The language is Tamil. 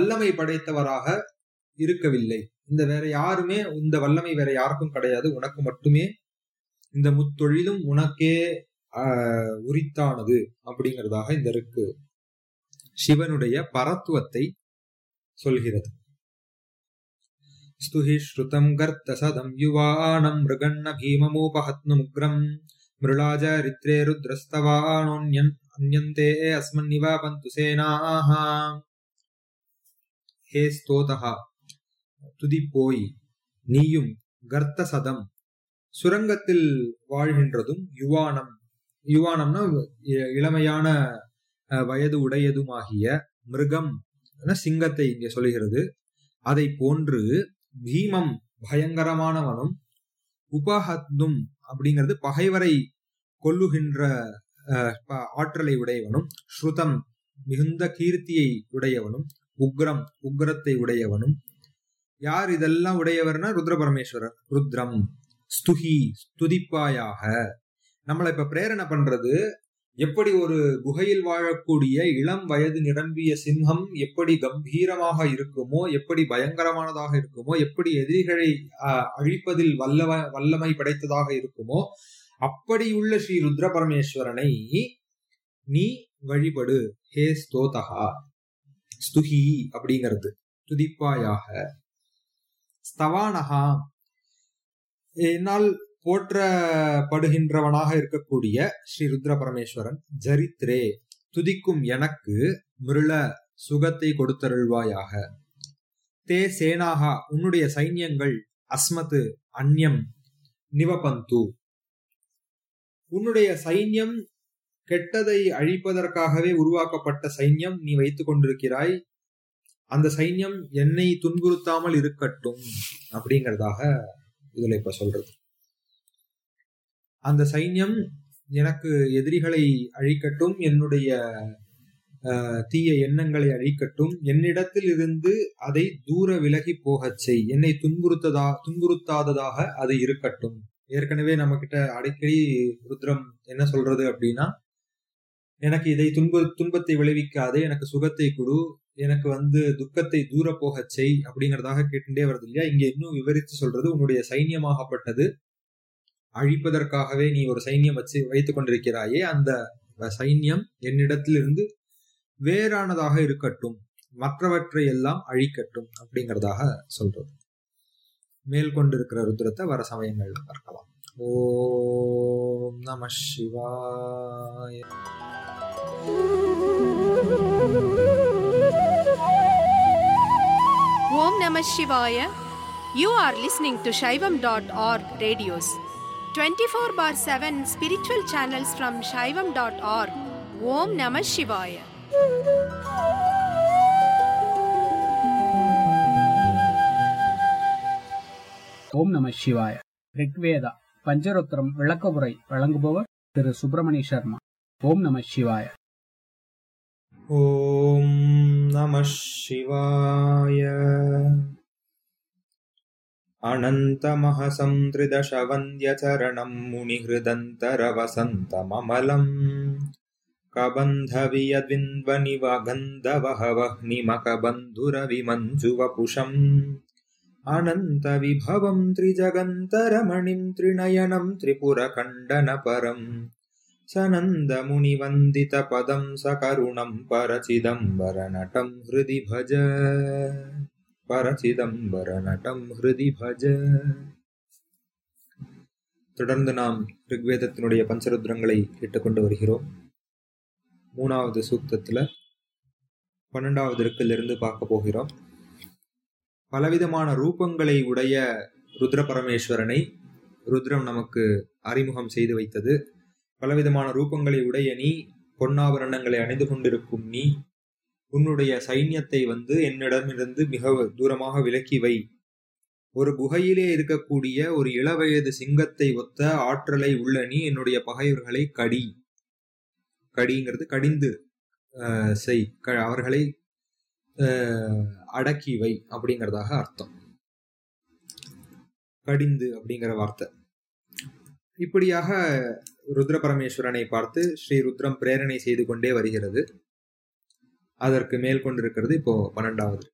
வல்லமை படைத்தவராக இருக்கவில்லை இந்த வேற யாருமே இந்த வல்லமை வேற யாருக்கும் கிடையாது உனக்கு மட்டுமே இந்த முத்தொழிலும் உனக்கே ஆஹ், உரித்தானது அப்படிங்கிறதாக இந்த இருக்கு சிவனுடைய பரத்துவத்தை சொல்கிறது ஸ்துஹி ஸ்ருதம் கர்த்த சதம் யுவானம் மிருகண்ண பீமமூபஹத்னுமுக்ரம் மிருளாஜரித்ரே ருத்ரஸ்தவானோன்யன் அந்யந்தே அஸ்மன்னிவா பந்து சேனாஹ ஹே ஸ்தோதஹா துதி போய் நீயும் கர்த்த சதம் சுரங்கத்தில் வாழ்கின்றதும் யுவானம் யுவானம்னா இ- இளமையான அஹ், வயது உடையதுமாகிய மிருகம் என சிங்கத்தை இங்கே சொல்கிறது அதை போன்று பீமம் பயங்கரமானவனும் உபஹத்தும் அப்படிங்கிறது பகைவரை கொல்லுகின்ற அஹ், ப- ஆற்றலை உடையவனும் ஸ்ருதம் மிகுந்த கீர்த்தியை உடையவனும் உக்ரம் உக்ரத்தை உடையவனும் யார் இதெல்லாம் உடையவர்னா ருத்ர பரமேஸ்வரர் ருத்ரம் ஸ்துஹி ஸ்துதிப்பாயாக நம்மளை இப்ப பிரேரணை பண்றது எப்படி ஒரு குகையில் வாழக்கூடிய இளம் வயது நிரம்பிய சிம்ஹம் எப்படி கம்பீரமாக இருக்குமோ எப்படி பயங்கரமானதாக இருக்குமோ எப்படி எதிரிகளை ஆஹ், அழிப்பதில் வல்லவ வல்லமை படைத்ததாக இருக்குமோ அப்படியுள்ள ஸ்ரீ ருத்ர பரமேஸ்வரனை நீ வழிபடு ஹே ஸ்தோதகா ஸ்துஹி அப்படிங்கிறது துதிப்பாயாக ஸ்தவானகா என்னால் போற்றப்படுகின்றவனாக இருக்கக்கூடிய ஸ்ரீ ருத்ர பரமேஸ்வரன் ஜரித்ரே துதிக்கும் எனக்கு மிருள சுகத்தை கொடுத்தருள்வாயாக தே சேனாகா உன்னுடைய சைன்யங்கள் அஸ்மத்து அந்யம் நிவபந்து உன்னுடைய சைன்யம் கெட்டதை அழிப்பதற்காகவே உருவாக்கப்பட்ட சைன்யம் நீ வைத்துக் கொண்டிருக்கிறாய் அந்த சைன்யம் என்னை துன்புறுத்தாமல் இருக்கட்டும் அப்படிங்கறதாக இதுல இப்ப சொல்றது அந்த சைன்யம் எனக்கு எதிரிகளை அழிக்கட்டும் என்னுடைய அஹ், தீய எண்ணங்களை அழிக்கட்டும் என்னிடத்தில் இருந்து அதை தூர விலகி போகச் செய் என்னை துன்புறுத்ததா துன்புறுத்தாததாக அது இருக்கட்டும் ஏற்கனவே நம்ம கிட்ட அடிக்கடி ருத்ரம் என்ன சொல்றது அப்படின்னா எனக்கு இதை துன்பு துன்பத்தை விளைவிக்காதே எனக்கு சுகத்தை கொடு எனக்கு வந்து துக்கத்தை தூர போகச் செய் அப்படிங்கறதாக கேட்டுட்டே வருது இல்லையா இங்க இன்னும் விவரித்து சொல்றது உன்னுடைய சைன்யமாகப்பட்டது அழிப்பதற்காகவே நீ ஒரு சைன்யம் வச்சு வைத்துக் கொண்டிருக்கிறாயே அந்த சைன்யம் என்னிடத்திலிருந்து வேறானதாக இருக்கட்டும் மற்றவற்றை எல்லாம் அழிக்கட்டும் அப்படிங்கறதாக சொல்றது மேல் கொண்டிருக்கிற ருத்ரத்தை வர சமயங்கள்ல பார்க்கலாம் ஓம் நம சிவாய Om Namah Shivaya. You are listening to Shaivam.org radios. 24 bar 7 spiritual channels from Shaivam.org. Om Namah Shivaya. ஓம் நம சிவாய ரிக்வேதா பஞ்சரோத்திரம் விளக்க உரை வழங்குபவர் திரு சுப்பிரமணிய சர்மா ஓம் நம சிவாய ॐ नमः शिवाय अनन्तमहसंत्रिदशवन्द्यचरणम् मुनिहृदन्तरवसन्तममलम् कबन्धवियद्विन्वनिवगन्धवहवह्निमकबन्धुरविमञ्जुवपुषम् अनन्तविभवम् त्रिजगन्तरमणिम् त्रिनयनम् त्रिपुरखण्डनपरम् सनन्दमुनिवन्दितपदम् सकरुणम् परचिदम्बरनटम् हृदि भज பரசிதம்பரநடம் ஹிருதி பஜ தொடர்ந்து நாம் ரிக்வேதத்தினுடைய பஞ்சருத்ரங்களை கேட்டுக்கொண்டு வருகிறோம் மூணாவது சூக்தத்துல பன்னெண்டாவது இருக்கிலிருந்து பார்க்க போகிறோம் பலவிதமான ரூபங்களை உடைய ருத்ர பரமேஸ்வரனை ருத்ரம் நமக்கு அறிமுகம் செய்து வைத்தது பலவிதமான ரூபங்களை உடைய நீ பொன்னாபரணங்களை அணிந்து கொண்டிருக்கும் நீ உன்னுடைய சைன்யத்தை வந்து என்னிடமிருந்து மிக தூரமாக விலக்கி வை ஒரு குகையிலே இருக்கக்கூடிய ஒரு இளவயது சிங்கத்தை ஒத்த ஆற்றலை உள்ள நீ என்னுடைய பகைவர்களை கடி கடிங்கிறது கடிந்து ஆஹ், செய் க- அவர்களை ஆஹ், அடக்கி வை அப்படிங்கிறதாக அர்த்தம் கடிந்து அப்படிங்கிற வார்த்தை இப்படியாக ருத்ர பரமேஸ்வரனை பார்த்து ஸ்ரீ ருத்ரம் பிரேரணை செய்து கொண்டே வருகிறது அதற்கு மேல் கொண்டிருக்கிறது இப்போ பன்னெண்டாவது